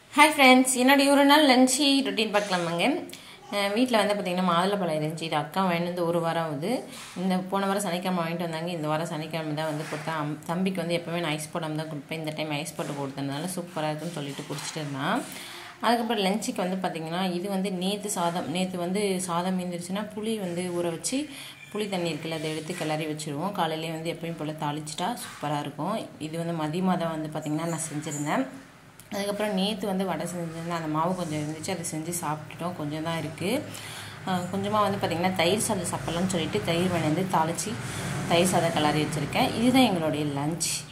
hi friends என்னுடைய ஒரு நாள் லஞ்சு ரொட்டீன் பார்க்கலாமாங்க வீட்டில் வந்து பார்த்திங்கன்னா மாதுளப்பழம் இருந்துச்சு இது அக்கா வாங்கிட்டு வந்து ஒரு வாரம் ஆகுது இந்த போன வாரம் சனிக்கிழமை வாங்கிட்டு வந்தாங்க இந்த வாரம் சனிக்கிழமை தான் வந்து கொடுத்தேன் அம்- தம்பிக்கு வந்து எப்போவுமே நான் ஐஸ் போடாமல் தான் கொடுப்பேன் இந்த டைம் ஐஸ் போட்டு கொடுத்ததுனால சூப்பராக இருக்குன்னு சொல்லிட்டு குடிச்சிட்டு இருந்தான் அதுக்கப்புறம் லஞ்சுக்கு வந்து பார்த்திங்கன்னா இது வந்து நேற்று சாதம் நேற்று வந்து சாதம் மீந்துருச்சுன்னா புளி வந்து ஊற வச்சு புளி தண்ணி இருக்குல்ல அதை எடுத்து கிளறி வச்சுருவோம் காலையிலேயே வந்து எப்பயும் போல் தாளிச்சிட்டா சூப்பராக இருக்கும் இது வந்து மதியமாக தான் வந்து பார்த்திங்கன்னா நான் செஞ்சுருந்தேன் அதுக்கப்புறம் நேற்று வந்து வடை செஞ்சிருந்தேன் அந்த மாவு கொஞ்சம் இருந்துச்சு அதை செஞ்சு சாப்பிட்டுட்டோம் கொஞ்சம் தான் இருக்குது கொஞ்சமாக வந்து பார்த்திங்கன்னா தயிர் சாதம் சாப்பிட்லான்னு சொல்லிட்டு தயிர் வந்து தாளித்து தயிர் சாதம் கிளறி வச்சுருக்கேன் இதுதான் எங்களுடைய லஞ்ச்